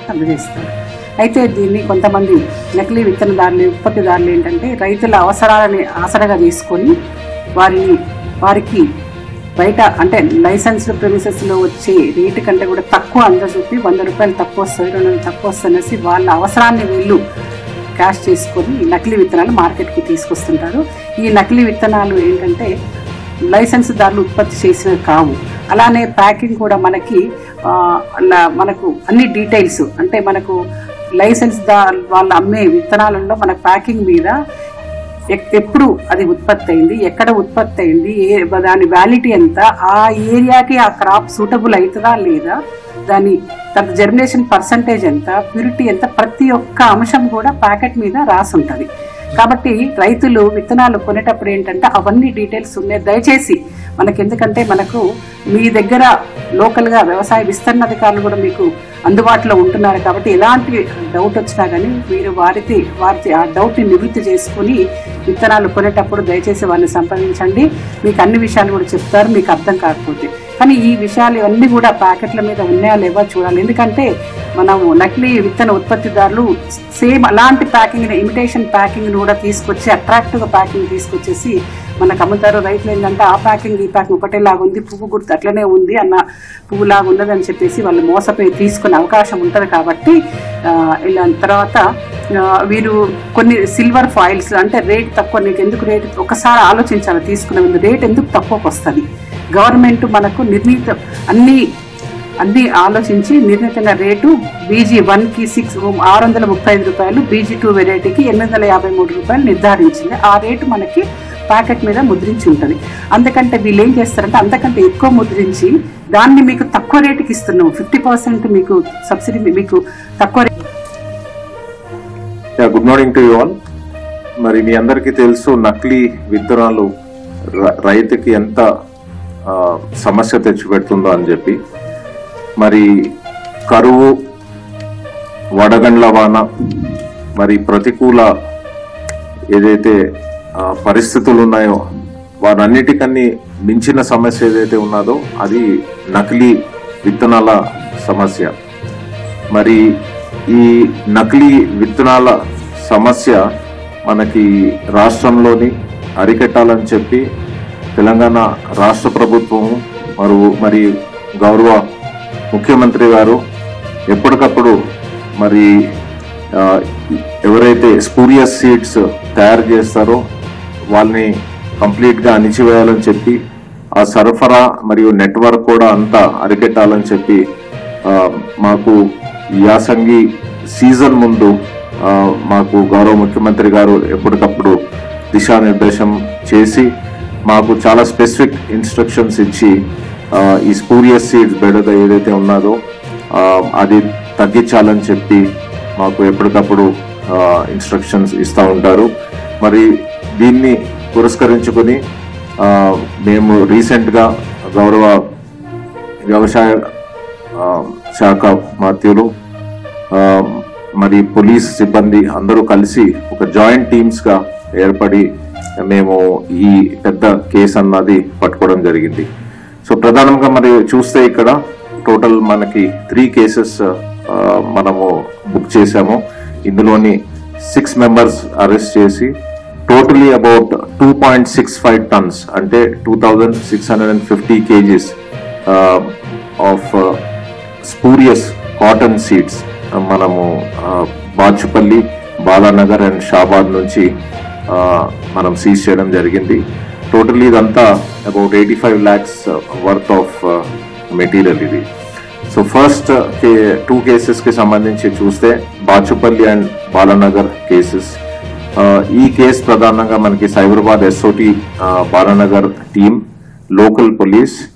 అందజేస్తారు అయితే దీన్ని కొంతమంది నకిలీ విత్తనదారులు ఉత్పత్తిదారులు ఏంటంటే రైతుల అవసరాలని ఆసరగా తీసుకొని వారిని వారికి బయట అంటే లైసెన్స్డ్ ప్రెమిసెస్లో వచ్చే రేటు కంటే కూడా తక్కువ అందజూపి వంద రూపాయలు తక్కువ వస్తుంది రెండు వందలు తక్కువ వస్తుంది అనేసి వాళ్ళ అవసరాన్ని వీళ్ళు క్యాష్ చేసుకొని ఈ నకిలీ విత్తనాలు మార్కెట్కి తీసుకొస్తుంటారు ఈ నకిలీ విత్తనాలు ఏంటంటే లైసెన్స్ దారులు ఉత్పత్తి చేసినవి కావు అలానే ప్యాకింగ్ కూడా మనకి ఆ, ల- మనకు అన్ని డీటెయిల్స్ అంటే మనకు లైసెన్స్ దా వాళ్ళు అమ్మే విత్తనాలలో మన ప్యాకింగ్ మీద ఎక్- ఎప్పుడు అది ఉత్పత్తి అయింది ఎక్కడ ఉత్పత్తి అయింది ఏ దాని వ్యాలిటీ ఎంత ఆ ఏరియాకి ఆ క్రాప్ సూటబుల్ అవుతుందా లేదా దాని తర్వాత జర్మినేషన్ పర్సంటేజ్ ఎంత ప్యూరిటీ ఎంత ప్రతి ఒక్క అంశం కూడా ప్యాకెట్ మీద రాసి ఉంటుంది కాబట్టి రైతులు విత్తనాలు కొనేటప్పుడు ఏంటంటే అవన్నీ డీటెయిల్స్ ఉన్నాయి దయచేసి మనకి ఎందుకంటే మనకు మీ దగ్గర లోకల్గా వ్యవసాయ విస్తరణ అధికారులు కూడా మీకు అందుబాటులో ఉంటున్నారు కాబట్టి ఎలాంటి డౌట్ వచ్చినా కానీ మీరు వారితో వారి ఆ డౌట్ని నివృత్తి చేసుకుని విత్తనాలు కొనేటప్పుడు దయచేసి వారిని సంప్రదించండి మీకు అన్ని విషయాలు కూడా చెప్తారు మీకు అర్థం కాకపోతే కానీ ఈ విషయాలు ఇవన్నీ కూడా ప్యాకెట్ల మీద ఉన్నాయా లేవా చూడాలి ఎందుకంటే మనం నకిలీ విత్తన ఉత్పత్తిదారులు సేమ్ అలాంటి ప్యాకింగ్ ఇమిటేషన్ ప్యాకింగ్ కూడా తీసుకొచ్చి అట్రాక్టివ్గా ప్యాకింగ్ తీసుకొచ్చేసి మనకు అమ్ముతారు రైతులు ఏంటంటే ఆ ప్యాకింగ్ ఈ ప్యాకింగ్ ఒకటేలాగా ఉంది పువ్వు గుర్తు అట్లనే ఉంది అన్న పువ్వులాగా ఉన్నదని చెప్పేసి వాళ్ళు మోసపోయి తీసుకునే అవకాశం ఉంటుంది కాబట్టి ఆ, ఇలా తర్వాత ఆ, వీరు కొన్ని సిల్వర్ ఫాయిల్స్ అంటే రేట్ తక్కువ నీకు ఎందుకు రేట్ ఒకసారి ఆలోచించాలి తీసుకునే ముందు రేట్ ఎందుకు తక్కువకు వస్తుంది గవర్నమెంట్ మనకు నిర్ణీత అన్ని అన్ని ఆలోచించి నిర్ణీతమైన రేటు బీజీ వన్కి సిక్స్ ఆరు వందల ముప్పై ఐదు రూపాయలు బీజీ టూ వెరైటీకి ఎనిమిది వందల యాభై మూడు రూపాయలు నిర్ధారించింది ఆ రేటు మనకి ప్యాకెట్ మీద ముద్రించి ఉంటుంది అందుకంటే వీళ్ళు ఏం చేస్తారంటే అంతకంటే ఎక్కువ ముద్రించి దాన్ని మీకు తక్కువ రేటుకి ఇస్తున్నాం ఫిఫ్టీ పర్సెంట్ మీకు సబ్సిడీ మీకు తక్కువ రేట్ యా good morning to you all మరి మీ అందరికీ తెలుసు నకిలీ విత్తనాలు ర- రైతుకి ఎంత ఆ, సమస్య తెచ్చిపెడుతుందో అని చెప్పి మరి కరువు వడగండ్ల వాన మరి ప్రతికూల ఏదైతే ఆ, పరిస్థితులు ఉన్నాయో వారన్నిటికన్నీ మించిన సమస్య ఏదైతే ఉన్నదో అది నకిలీ విత్తనాల సమస్య మరి ఈ నకిలీ విత్తనాల సమస్య మనకి రాష్ట్రంలోని అరికట్టాలని చెప్పి తెలంగాణ రాష్ట్ర ప్రభుత్వం మరియు మరి గౌరవ ముఖ్యమంత్రి గారు ఎప్పటికప్పుడు మరి ఆ, ఎవరైతే స్పూరియస్ సీడ్స్ తయారు చేస్తారో వాళ్ళని కంప్లీట్గా అణిచివేయాలని చెప్పి ఆ సరఫరా మరియు నెట్వర్క్ కూడా అంతా అరికెట్టాలని చెప్పి ఆ, మాకు ఈ యాసంగి సీజన్ ముందు ఆ, మాకు గౌరవ ముఖ్యమంత్రి గారు ఎప్పటికప్పుడు దిశానిర్దేశం చేసి మాకు చాలా స్పెసిఫిక్ ఇన్స్ట్రక్షన్స్ ఇచ్చి ఆ, ఈ స్పూరియస్ సీడ్స్ బెడద ఏదైతే ఉన్నదో ఆ, అది తగ్గించాలని చెప్పి మాకు ఎప్పటికప్పుడు ఇన్స్ట్రక్షన్స్ ఇస్తూ ఉంటారు మరి దీన్ని పురస్కరించుకొని ఆ, మేము రీసెంట్గా గౌరవ వ్యవసాయ ఆ, శాఖ మాత్యులు ఆ, మరి పోలీస్ సిబ్బంది అందరూ కలిసి ఒక జాయింట్ టీమ్స్ గా ఏర్పడి మేము ఈ పెద్ద కేసు అన్నది పట్టుకోవడం జరిగింది సో ప్రధానంగా మరి చూస్తే ఇక్కడ టోటల్ మనకి త్రీ కేసెస్ మనము బుక్ చేశాము ఇందులోని సిక్స్ మెంబర్స్ అరెస్ట్ చేసి totally about two point six five tons అంటే two thousand six hundred and fifty kgs of spurious cotton seeds మనము ఆ, బాచుపల్లి బాలానగర్ అండ్ షాబాద్ నుంచి ఆ, మనం సీజ్ చేయడం జరిగింది టోటల్లీ ఇదంతా about eighty five lakhs worth of material ఇది సో ఫస్ట్ టూ కేసెస్కి సంబంధించి చూస్తే బాచుపల్లి అండ్ బాలానగర్ కేసెస్ ఈ కేసు ప్రధానంగా మనకి Cyberabad SOT Balanagar team local police